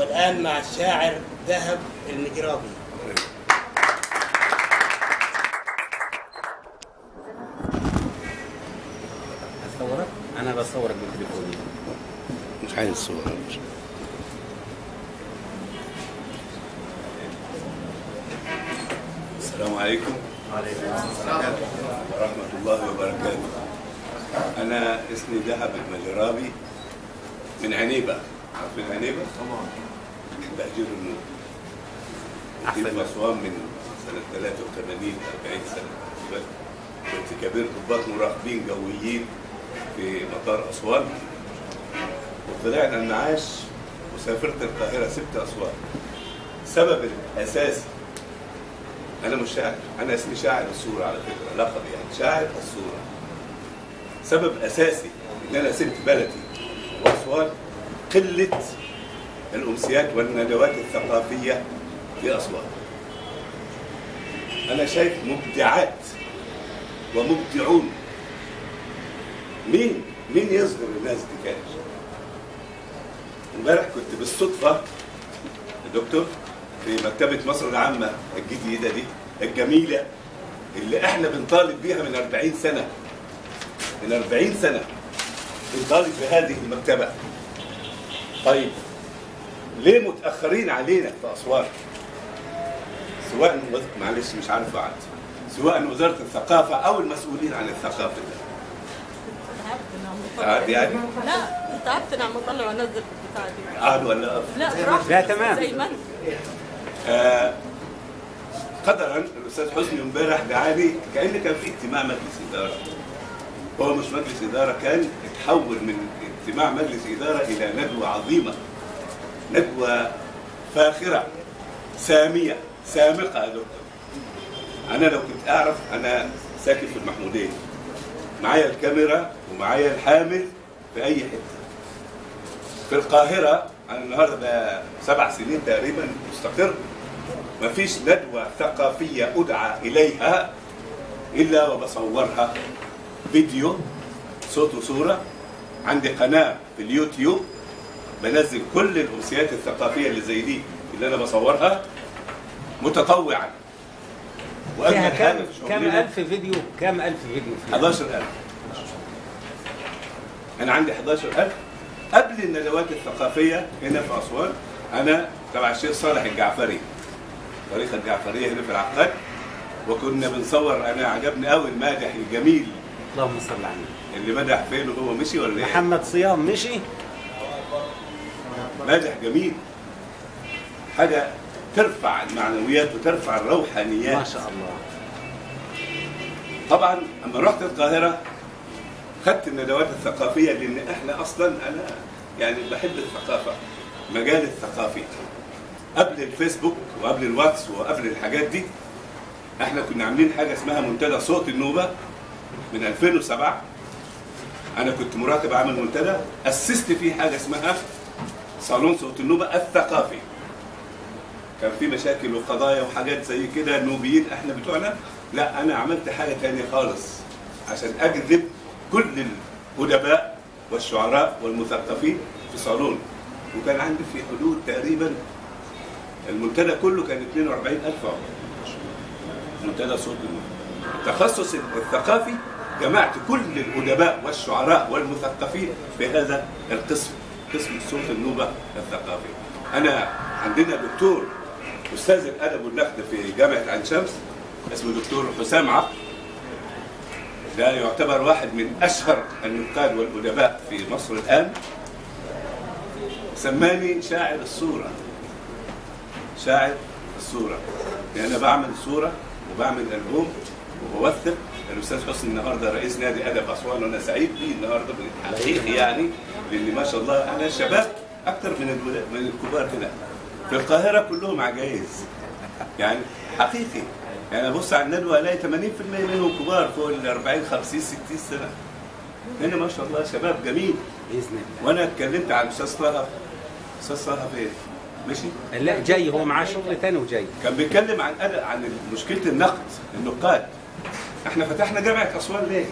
والآن مع الشاعر ذهب المجرابي اصورك انا بصورك بتليفوني مش عايز صورة السلام عليكم ورحمة الله وبركاته أنا اسمي ذهب المجرابي من عنيبة عارفين عنيبة؟ طبعا بهجير النور أحسن. في أسوان من سنة 83 40 سنة كنت كبير ضباط مراقبين جويين في مطار أسوان وطلعنا المعاش وسافرت القاهرة سبت أسوان السبب الأساسي انا مش شاعر انا اسمي شاعر الصوره على فكره لقب يعني شاعر الصوره سبب اساسي ان انا سبت بلدي واسوان قله الامسيات والندوات الثقافيه في اسوان انا شايف مبدعات ومبدعون مين مين يصدر الناس دي كان امبارح كنت بالصدفه يا دكتور في مكتبة مصر العامة الجديدة دي الجميلة اللي احنا بنطالب بيها من 40 سنة من 40 سنة بنطالب بهذه المكتبة طيب ليه متأخرين علينا في أسوان؟ سواء وز- معلش مش عارف أعد سواء وزارة الثقافة أو المسؤولين عن الثقافة ده عاد يعني لا تعبت انا عم اطلع وانزل البتاع دي قعد ولا أقف؟ لا براحتك لا، تمام. زي ما انت آه، قدرا الاستاذ حسني امبارح دعاني كان كان في اجتماع مجلس اداره هو مش مجلس اداره كان اتحول من اجتماع مجلس اداره الى ندوه عظيمه ندوه فاخره ساميه سامقه يا دكتور انا لو كنت اعرف انا ساكن في المحموديه معايا الكاميرا ومعايا الحامل في اي حته في القاهرة أنا النهاردة بقى سبع سنين تقريبا مستقر مفيش ندوة ثقافية أدعى إليها إلا وبصورها فيديو صوت وصورة عندي قناة في اليوتيوب بنزل كل الأمسيات الثقافية اللي زي دي اللي أنا بصورها متطوعا فيها وأجمل حاجة كم في كم شغلنا الف فيديو كم الف فيديو فيها 11000 انا عندي 11000 قبل الندوات الثقافيه هنا في اسوان انا تبع الشيخ صالح الجعفري طريقه الجعفريه هنا في العقاد وكنا بنصور انا عجبني قوي المادح الجميل اللهم صل على النبي اللي مدح فين وهو مشي ولا ايه؟ محمد صيام مشي مادح جميل حاجه ترفع المعنويات وترفع الروحانيات ما شاء الله طبعا اما رحت القاهره خدت الندوات الثقافيه لان احنا اصلا انا يعني بحب الثقافه مجال الثقافي قبل الفيسبوك وقبل الواتس وقبل الحاجات دي احنا كنا عاملين حاجه اسمها منتدى صوت النوبه من 2007 انا كنت مراقب عمل منتدى اسست فيه حاجه اسمها صالون صوت النوبه الثقافي كان في مشاكل وقضايا وحاجات زي كده النوبيين احنا بتوعنا لا انا عملت حاجه تانية خالص عشان اجذب كل الادباء والشعراء والمثقفين في صالون وكان عندي في حدود تقريبا المنتدى كله كان 42000 عضو منتدى صوت النوبه التخصص الثقافي جمعت كل الادباء والشعراء والمثقفين في هذا القسم قسم صوت النوبه الثقافي انا عندنا دكتور استاذ الادب والنقد في جامعه عين شمس اسمه دكتور حسام عقل ده يعتبر واحد من اشهر النقاد والادباء في مصر الان سماني شاعر الصوره شاعر الصوره يعني انا بعمل صوره وبعمل البوم وبوثق الاستاذ حسني النهارده رئيس نادي ادب اسوان وانا سعيد بيه النهارده حقيقي يعني لان ما شاء الله انا شباب اكثر من الولاد- من الكبار هنا في القاهره كلهم عجايز يعني حقيقي يعني ابص على الندوه الاقي 80% منهم كبار فوق ال 40 50 60 سنه هنا ما شاء الله شباب جميل باذن الله وانا اتكلمت عن الاستاذ طه استاذ طه فين؟ مشي؟ لا جاي هو معاه شغل ثاني وجاي كان بيتكلم عن أدب عن مشكله النقد النقاد احنا فتحنا جامعه اسوان ليه؟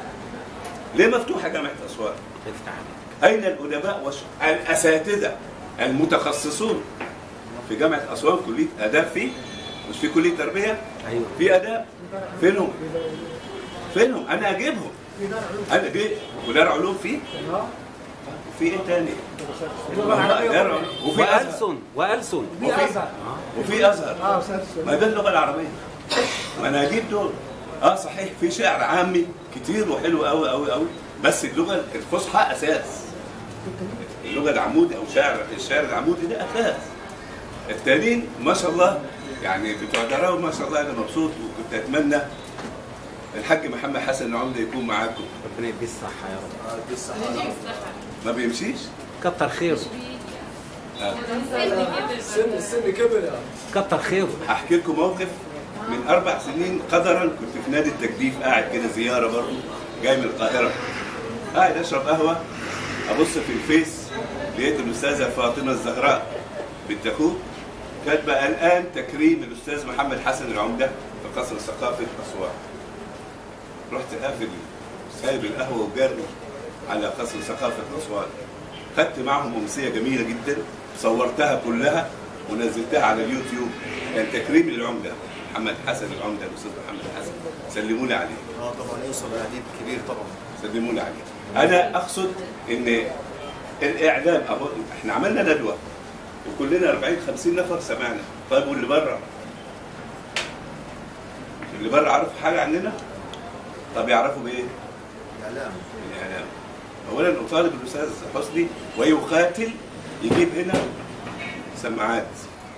ليه مفتوحه جامعه اسوان؟ افتح عليك. اين الادباء والش... الاساتذه المتخصصون في جامعه اسوان كليه اداب فيه مش في كليه تربيه ايوه في اداب فينهم فينهم انا اجيبهم انا دي ودار علوم فيه في ايه تاني والله دار علوم. وفي ازهر والسن والسن وفي وفي ازهر ما ده اللغه العربيه ما انا اجيب دول اه صحيح في شعر عامي كتير وحلو قوي قوي قوي بس اللغه الفصحى اساس اللغه العمودي او شعر الشعر العمودي ده اساس التانيين ما شاء الله يعني بتوع دراوي ما شاء الله انا مبسوط وكنت اتمنى الحاج محمد حسن العمده يكون معاكم ربنا يديه الصحة يا رب ما بيمشيش كتر خيره السن السن كبر يا كتر خيره هحكي لكم موقف من اربع سنين قدرا كنت في نادي التجديف قاعد كده زياره برضه جاي من القاهره قاعد اشرب قهوه ابص في الفيس لقيت الاستاذه فاطمه الزهراء بنت اخوه كاتبه الان تكريم الاستاذ محمد حسن العمده في قصر ثقافه اسوان رحت قافل سايب القهوه وجري على قصر ثقافه اسوان خدت معهم امسيه جميله جدا صورتها كلها ونزلتها على اليوتيوب كان تكريم للعمده محمد حسن العمده الاستاذ محمد حسن سلموا لي عليه اه طبعا يوصل لأديب كبير طبعا سلموا لي عليه انا اقصد ان الاعلام اهو احنا عملنا ندوه وكلنا 40 50 نفر سمعنا طيب واللي بره اللي بره عرفوا حاجه عننا طب يعرفوا بايه؟ اعلام يعني اولا اطالب الاستاذ حسني ويقاتل يجيب هنا سماعات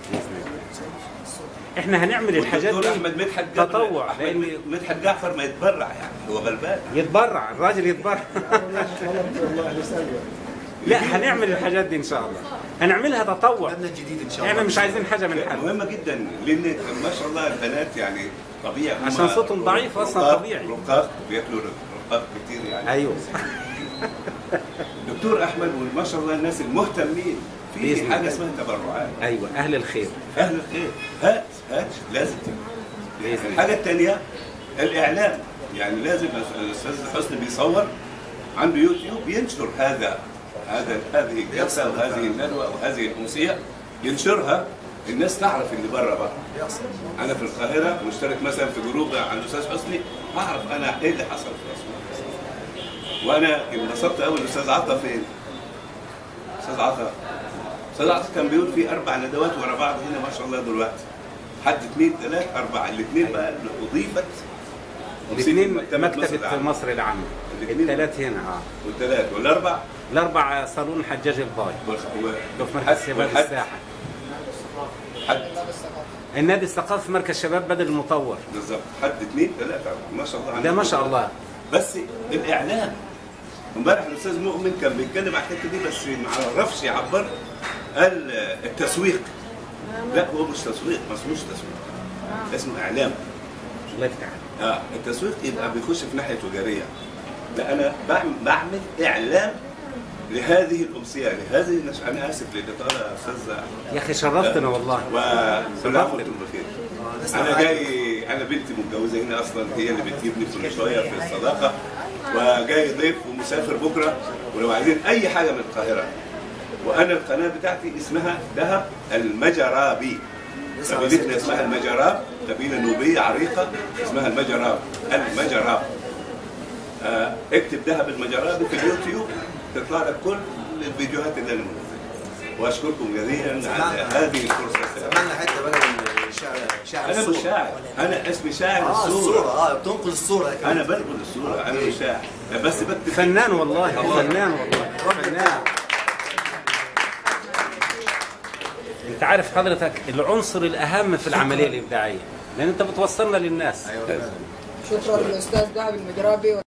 احنا هنعمل الحاجات والدكتور دي احمد مدحت جابر- تطوع احمد لان مدحت جعفر ما يتبرع يعني هو غلبان يتبرع الراجل يتبرع لا هنعمل الحاجات دي ان شاء الله هنعملها تطوع مبنى جديد ان شاء الله احنا مش عايزين حاجه من حد مهمه جدا لان ما شاء الله البنات يعني طبيعي هم عشان صوتهم ضعيف أصلاً رقاق- طبيعي. رقاق بياكلوا رقاق كتير يعني ايوه دكتور احمد وما شاء الله الناس المهتمين في بإذن حاجه الله. اسمها تبرعات ايوه اهل الخير اهل الخير هات هات لازم بإذن الله. الحاجه الثانيه الاعلام يعني لازم الاستاذ حسني بيصور عنده يوتيوب ينشر هذا هذا هذه الجلسه وهذه الندوه وهذه الامسيه ينشرها الناس تعرف اللي بره بقى بيحصل انا في القاهره مشترك مثلا في جروب عند الاستاذ حسني اعرف انا ايه اللي حصل في اسوان وانا انبسطت قوي الاستاذ عطا فين؟ استاذ عطا استاذ عطا كان بيقول في اربع ندوات ورا بعض هنا ما شاء الله دلوقتي حد اثنين ثلاث اربعه الاثنين بقى اللي اضيفت الاثنين مكتبة مكتبة مصر العامة. مصر العامة الاثنين. الثلاث هنا اه والثلاث والاربع الاربع صالون حجاج الباي و- و- في مركز شباب والحد- الساحة حد النادي الثقافي في مركز شباب بدر المطور بالظبط حد اثنين ثلاثه ما شاء الله ده ما شاء الله بس الاعلام امبارح الاستاذ مؤمن كان بيتكلم على الحته دي بس ما عرفش يعبر قال التسويق لا هو مش تسويق ما اسموش تسويق اسمه اعلام الله يفتح عليك. اه التسويق يبقى بيخش في ناحيه تجاريه لا انا بعمل, بعمل اعلام لهذه الامسيه لهذه النش... انا اسف للاطاله يا استاذ يا اخي شرفتنا والله وكل عام وانتم بخير انا جاي انا بنتي متجوزه هنا اصلا هي اللي بتجيبني كل شويه في الصداقه وجاي ضيف ومسافر بكره ولو عايزين اي حاجه من القاهره وانا القناه بتاعتي اسمها دهب المجرابي قبيلتنا اسمها المجراب قبيله نوبيه عريقه اسمها المجراب المجراب آه اكتب دهب المجرابي في اليوتيوب تطلع لك كل الفيديوهات اللي انا منزلها واشكركم جزيلا على هذه الفرصه السعيدة. سمعنا حته بقى من شعر شعر انا الصورة. مش شاعر انا اسمي شاعر اه الصوره الصورة اه بتنقل الصورة كمان. انا بنقل الصوره انا مش شاعر بس بكتب فنان والله فنان والله فنان انت عارف حضرتك العنصر الاهم في العمليه الابداعيه لان انت بتوصلنا للناس ايوه فعلا شكرا للاستاذ دهب المجرابي